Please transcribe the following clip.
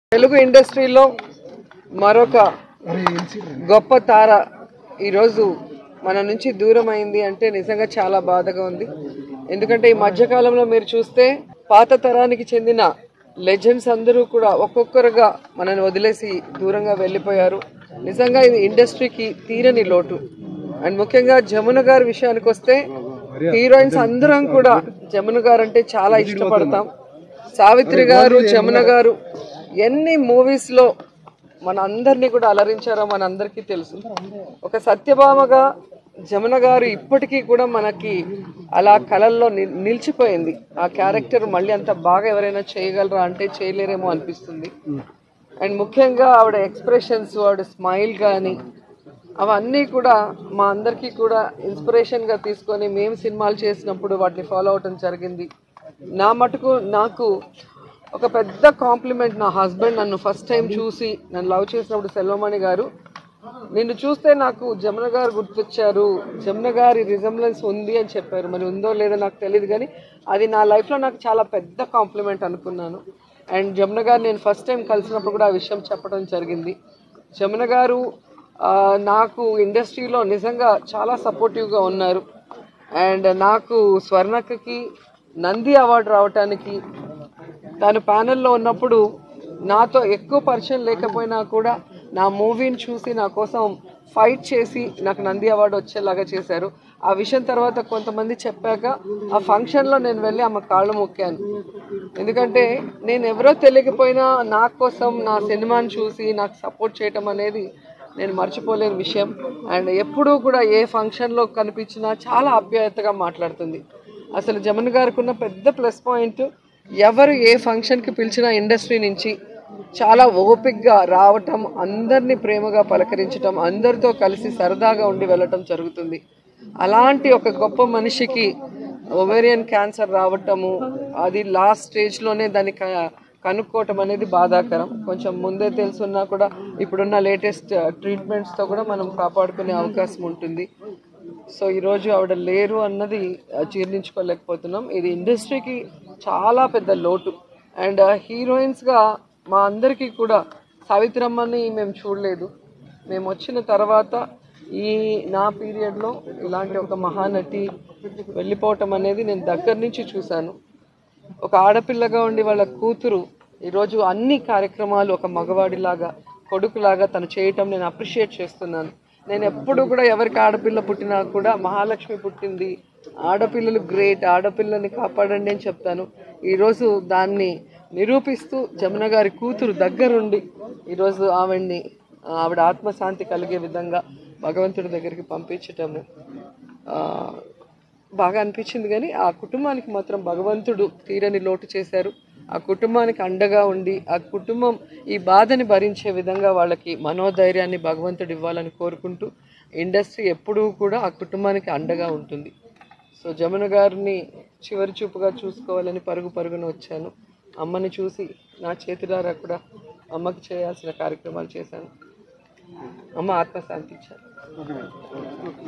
తెలుగు ఇండస్ట్రీలో మరొక గొప్ప తార ఈరోజు మన నుంచి దూరం అయింది అంటే నిజంగా చాలా బాధగా ఉంది ఎందుకంటే ఈ మధ్యకాలంలో మీరు చూస్తే పాత తరానికి చెందిన లెజెండ్స్ అందరూ కూడా ఒక్కొక్కరుగా మనల్ని వదిలేసి దూరంగా వెళ్ళిపోయారు నిజంగా ఇది ఇండస్ట్రీకి తీరని లోటు అండ్ ముఖ్యంగా జమున గారి విషయానికి వస్తే హీరోయిన్స్ అందరం కూడా జమున గారు అంటే చాలా ఇష్టపడతాం సావిత్రి గారు జమున గారు ఎన్ని మూవీస్ లో మన అందరినీ కూడా అలరించారో మన అందరికీ తెలుసు ఒక సత్యభామగా జమున గారు ఇప్పటికీ కూడా మనకి అలా కళల్లో నిల్- నిలిచిపోయింది ఆ క్యారెక్టర్ మళ్ళీ అంత బాగా ఎవరైనా చేయగలరా అంటే చేయలేరేమో అనిపిస్తుంది అండ్ ముఖ్యంగా ఆవిడ ఎక్స్ప్రెషన్స్ ఆవిడ స్మైల్ కానీ అవన్నీ కూడా మా అందరికీ కూడా ఇన్స్పిరేషన్గా తీసుకొని మేము సినిమాలు చేసినప్పుడు వాటిని ఫాలో అవటం జరిగింది నా మటుకు నాకు ఒక పెద్ద కాంప్లిమెంట్ నా హస్బెండ్ నన్ను ఫస్ట్ టైం చూసి నన్ను లవ్ చేసినప్పుడు సెల్వమణి గారు నిన్ను చూస్తే నాకు జమున గారు గుర్తొచ్చారు జమున గారి రిజంబ్లెన్స్ ఉంది అని చెప్పారు మరి ఉందో లేదో నాకు తెలియదు కానీ అది నా లైఫ్లో నాకు చాలా పెద్ద కాంప్లిమెంట్ అనుకున్నాను అండ్ జమున గారు నేను ఫస్ట్ టైం కలిసినప్పుడు కూడా ఆ విషయం చెప్పడం జరిగింది జమున గారు ఆ, నాకు ఇండస్ట్రీలో నిజంగా చాలా సపోర్టివ్గా ఉన్నారు అండ్ నాకు స్వర్ణక్కకి నంది అవార్డు రావటానికి తను ప్యానెల్లో ఉన్నప్పుడు నాతో ఎక్కువ పరిచయం లేకపోయినా కూడా నా మూవీని చూసి నా కోసం ఫైట్ చేసి నాకు నంది అవార్డు వచ్చేలాగా చేశారు ఆ విషయం తర్వాత కొంతమంది చెప్పాక ఆ ఫంక్షన్లో నేను వెళ్ళి ఆమె కాళ్ళు మొక్కాను ఎందుకంటే నేను ఎవరో తెలియకపోయినా నా కోసం నా సినిమాని చూసి నాకు సపోర్ట్ చేయటం అనేది నేను మర్చిపోలేని విషయం అండ్ ఎప్పుడూ కూడా ఏ ఫంక్షన్లో కనిపించినా చాలా ఆప్యాయతగా మాట్లాడుతుంది అసలు జమన్ గారికి ఉన్న పెద్ద ప్లస్ పాయింట్ ఎవరు ఏ ఫంక్షన్కి పిలిచినా ఇండస్ట్రీ నుంచి చాలా ఓపిక్గా రావటం అందరినీ ప్రేమగా పలకరించటం అందరితో కలిసి సరదాగా ఉండి వెళ్ళటం జరుగుతుంది అలాంటి ఒక గొప్ప మనిషికి ఒవేరియన్ క్యాన్సర్ రావటము అది లాస్ట్ స్టేజ్లోనే దాన్ని క- కనుక్కోవటం అనేది బాధాకరం కొంచెం ముందే తెలుసున్నా కూడా ఇప్పుడున్న లేటెస్ట్ ట్రీట్మెంట్స్తో కూడా మనం కాపాడుకునే అవకాశం ఉంటుంది సో ఈరోజు ఆవిడ లేరు అన్నది ఆ, జీర్ణించుకోలేకపోతున్నాం ఇది ఇండస్ట్రీకి చాలా పెద్ద లోటు అండ్ హీరోయిన్స్గా మా అందరికీ కూడా సావిత్రమ్మని మేము చూడలేదు మేము వచ్చిన తర్వాత ఈ నా పీరియడ్లో ఇలాంటి ఒక మహానటి వెళ్ళిపోవటం అనేది నేను దగ్గర నుంచి చూశాను ఒక ఆడపిల్లగా ఉండి వాళ్ళ కూతురు ఈరోజు అన్ని కార్యక్రమాలు ఒక మగవాడిలాగా కొడుకులాగా తను చేయటం నేను అప్రిషియేట్ చేస్తున్నాను నేను ఎప్పుడు కూడా ఎవరికి ఆడపిల్ల పుట్టినా కూడా మహాలక్ష్మి పుట్టింది ఆడపిల్లలు గ్రేట్ ఆడపిల్లని కాపాడండి అని చెప్తాను ఈరోజు దాన్ని నిరూపిస్తూ జమున గారి కూతురు దగ్గరుండి ఈరోజు ఆవిడ్ని ఆవిడ ఆత్మశాంతి కలిగే విధంగా భగవంతుడి దగ్గరికి పంపించటము ఆ, బాగా అనిపించింది కానీ ఆ కుటుంబానికి మాత్రం భగవంతుడు తీరని లోటు చేశారు ఆ కుటుంబానికి అండగా ఉండి ఆ కుటుంబం ఈ బాధని భరించే విధంగా వాళ్ళకి మనోధైర్యాన్ని భగవంతుడు ఇవ్వాలని కోరుకుంటూ ఇండస్ట్రీ ఎప్పుడూ కూడా ఆ కుటుంబానికి అండగా ఉంటుంది సో జమున గారిని చివరి చూపుగా చూసుకోవాలని పరుగు పరుగున వచ్చాను అమ్మని చూసి నా చేతులారా కూడా అమ్మకి చేయాల్సిన కార్యక్రమాలు చేశాను అమ్మ ఆత్మశాంతి ఇచ్చాను